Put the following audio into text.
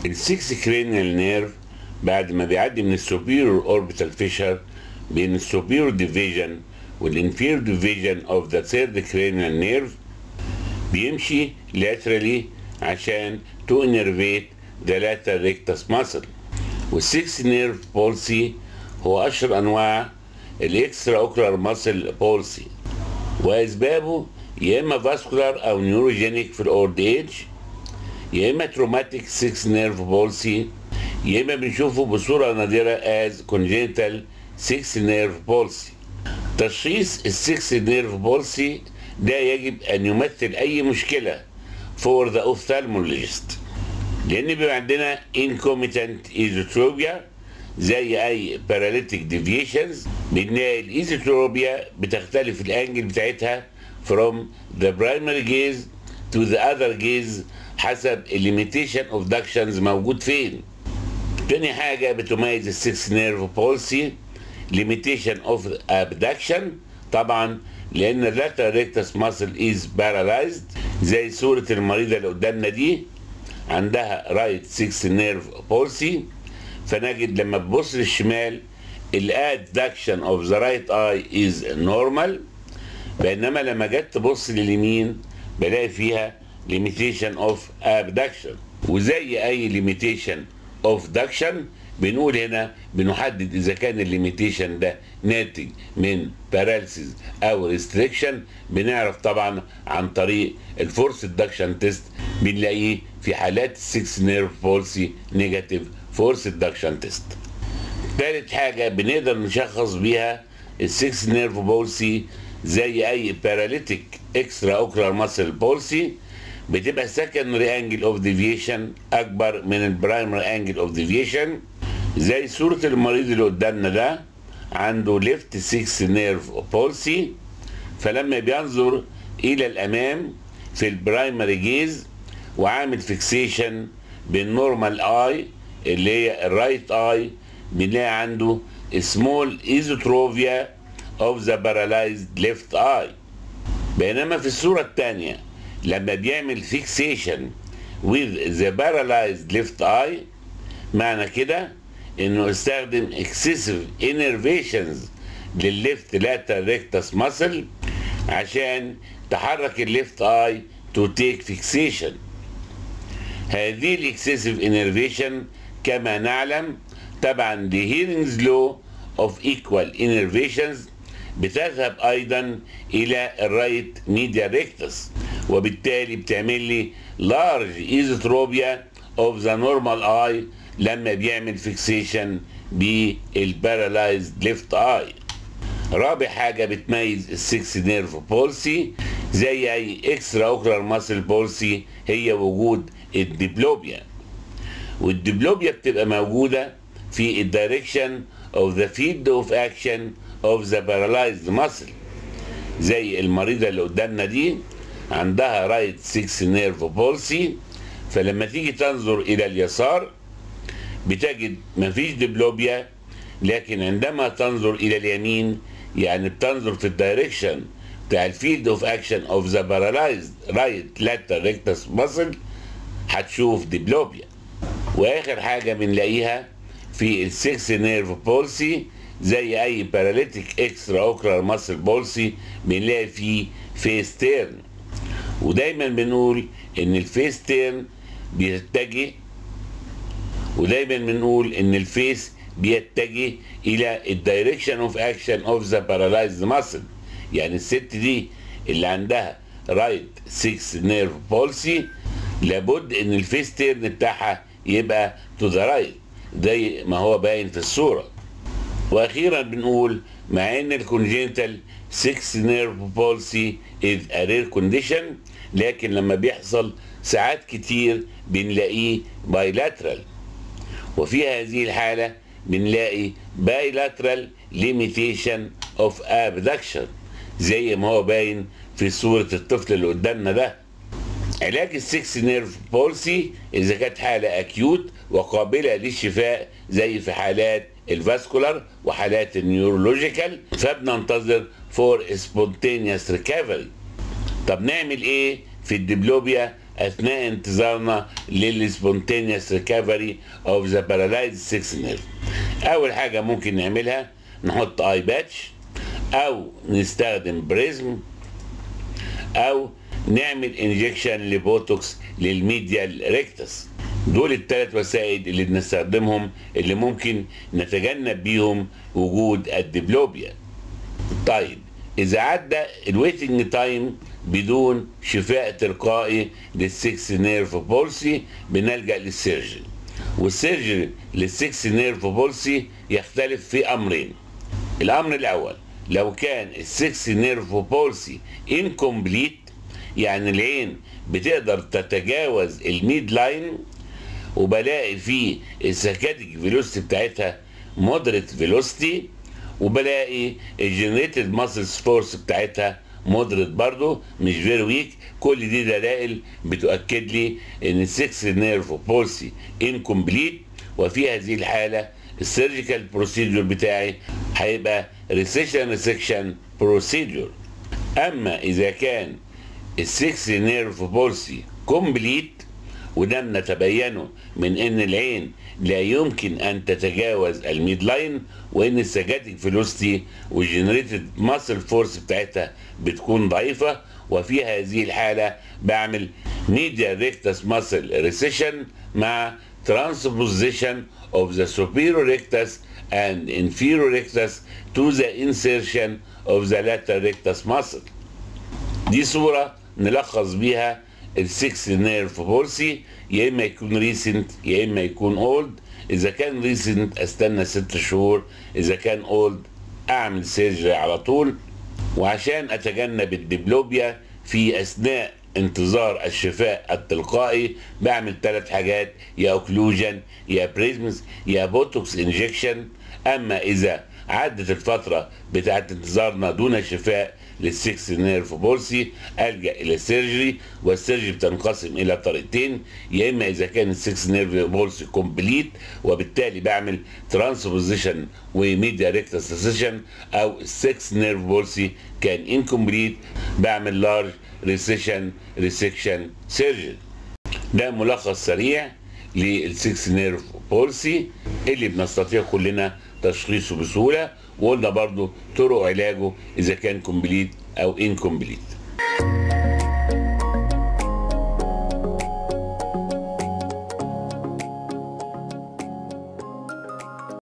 السكس كرينيال نيرف بعد ما بيعدي من السوبيرور اوربيتال فيشر بين السوبيرور ديفيجن والانفيرور ديفيجن اوف ذا ثيرد كرينيال نيرف بيمشي laterally عشان تو انرفيت ذا lateral rectus muscle والسكس نيرف بولسي هو اشهر انواع الاكسترا اوكولار ماسل بولسي واسبابه يا اما فاسكولار او نيوروجينيك في الاولد ايج يا اما تروماتيك 6 نيرف بولسي يا اما بنشوفه بصوره نادره از كونجنتال 6 نيرف بولسي تشخيص ال 6 نيرف بولسي ده يجب ان يمثل اي مشكله فور ذا ophthalmologist لان بيبقى عندنا incompetent ايزوتروبيا زي اي paralytic deviations بنلاقي الايزوتروبيا بتختلف الانجل بتاعتها from the primary gaze to the other gaze حسب الليميتيشن اوف داكشنز موجود فين تاني حاجة بتميز السكس نيرف بولسي limitation اوف abduction طبعا لان اللاتر ريكتس ماسل از بارالايزد زي صورة المريضة اللي قدامنا دي عندها رايت 6 نيرف بولسي فنجد لما تبص للشمال الادكشن اوف ذا رايت اي از نورمال بينما لما جت تبص لليمين بلاقي فيها limitation of abduction وزي اي limitation of duction بنقول هنا بنحدد اذا كان الليميتيشن ده ناتج من بارالسيس او ريستريكشن بنعرف طبعا عن طريق الفورس الدكشن تيست بنلاقيه في حالات 6 نيرف بولسي نيجاتيف فورس الدكشن تيست ثالث حاجة بنقدر نشخص بيها ال 6 نيرف بولسي زي اي باراليتيك اكسترا اوكلر ماسل بولسي بتبقى secondary angle of deviation اكبر من البرايمري angle of deviation زي صورة المريض اللي قدامنا ده عنده left 6 nerve palsy فلما بينظر الى الامام في البرايمري جيز وعامل فيكسيشن بالنورمال اي اللي هي الرايت اي بنلاقي عنده small esotropia of the paralyzed left eye بينما في الصورة الثانية لما بيعمل فيكسيشن with the paralyzed left eye معنى كده انه استخدم excessive innervations للليفت lateral rectus muscle عشان تحرك الليفت اي to take fixation هذه الاكسسيف innervation كما نعلم طبعا the hearing's law of equal innervations بتذهب ايضا الى الرايت ميديا ريكتس وبالتالي بتعمل لي large esotropia of the normal eye لما بيعمل فيكسيشن بالبارالايزد ليفت اي رابع حاجة بتميز السكس نيرف بولسي زي اي اكسترا اوكلر ماسل بولسي هي وجود الديبلوبيا والديبلوبيا بتبقى موجودة في الدايركشن of the field of action of the paralyzed muscle زي المريضة اللي قدامنا دي عندها رايت 6 نيرف بولسي فلما تيجي تنظر الى اليسار بتجد مفيش ديبلوبيا لكن عندما تنظر الى اليمين يعني بتنظر في الدايركشن بتاع الفيلد اوف اكشن اوف ذا بارالايزد رايت لاتر ريكتس ماسل هتشوف ديبلوبيا واخر حاجه بنلاقيها في السكس نيرف بولسي زي اي باراليتيك اكسترا اوكلر ماسل بولسي بنلاقي فيه فيس تيرن ودايما بنقول ان الفيس تيرن بيتجه ودايما بنقول ان الفيس بيتجه الى الدايركشن اوف اكشن اوف ذا بارالايزد ماسل يعني الست دي اللي عندها رايت 6 نيرف بولسي لابد ان الفيس تيرن بتاعها يبقى تو ذا رايت زي ما هو باين في الصوره واخيرا بنقول مع ان الكونجنتال 6 نيرف بولسي از ا رير كونديشن لكن لما بيحصل ساعات كتير بنلاقيه بايلاترال وفي هذه الحالة بنلاقي بايلاترال ليميتيشن اوف ابدكشن زي ما هو باين في صورة الطفل اللي قدامنا ده علاج السكس نيرف بولسي اذا كانت حالة اكيوت وقابلة للشفاء زي في حالات الفاسكولار وحالات النيورولوجيكال فبننتظر فور سبونتينيوس ريكفري طب نعمل ايه في الدبلوبيا اثناء انتظارنا للسبونتينيوس ريكفري اوف ذا بارالايز 6 نيرف اول حاجه ممكن نعملها نحط اي باتش او نستخدم بريزم او نعمل انجكشن لبوتوكس للميديال ريكتس دول الثلاث وسائل اللي بنستخدمهم اللي ممكن نتجنب بيهم وجود الدبلوبيا طيب اذا عدى الويتنج تايم بدون شفاء تلقائي للسكس نيرف بولسي بنلجا للسيرجري والسيرجري للسكس نيرف بولسي يختلف في امرين الامر الاول لو كان السكس نيرف بولسي انكمبليت يعني العين بتقدر تتجاوز الميد لاين وبلاقي فيه السكاتيك فيلوسيتي بتاعتها مودريت فيلوسيتي وبلاقي الجنريتد ماسلز فورس بتاعتها مودريت برضو مش فيري ويك كل دي دلائل بتؤكد لي ان السكس نيرف بولسي انكمبليت وفي هذه الحاله السيرجيكال بروسيدور بتاعي هيبقى ريسيشن ريسكشن بروسيدور اما اذا كان السكس نيرف بولسي كومبليت وده نتبينه من ان العين لا يمكن ان تتجاوز الميد لاين وان السجاتيك فيلوستي والجنريتد ماسل فورس بتاعتها بتكون ضعيفه وفي هذه الحاله بعمل ميديا ريكتس ماسل ريسيشن مع transposition of the superior rectus and inferior rectus to the insertion of the lateral rectus muscle دي صورة نلخص بيها السكس نيرف بولسي يا اما يكون ريسنت يا اما يكون اولد اذا كان ريسنت استنى ست شهور اذا كان اولد اعمل سيرجري على طول وعشان اتجنب الدبلوبيا في اثناء انتظار الشفاء التلقائي بعمل ثلاث حاجات يا اوكلوجن يا بريزمز يا بوتوكس انجكشن اما اذا عدت الفتره بتاعت انتظارنا دون شفاء للسكس نيرف بولسي الجا الى السيرجري والسيرجري بتنقسم الى طريقتين يا اما اذا كان السكس نيرف بولسي كومبليت وبالتالي بعمل ترانسبوزيشن وميديا ريكتاسيشن او السكس نيرف بولسي كان انكمبليت بعمل لارج ريسيشن ريسكشن سيرجري ده ملخص سريع للسكس نيرف بولسي اللي بنستطيع كلنا تشخيصه بسهوله وقلنا برضو طرق علاجه اذا كان كومبليت او انكمبليت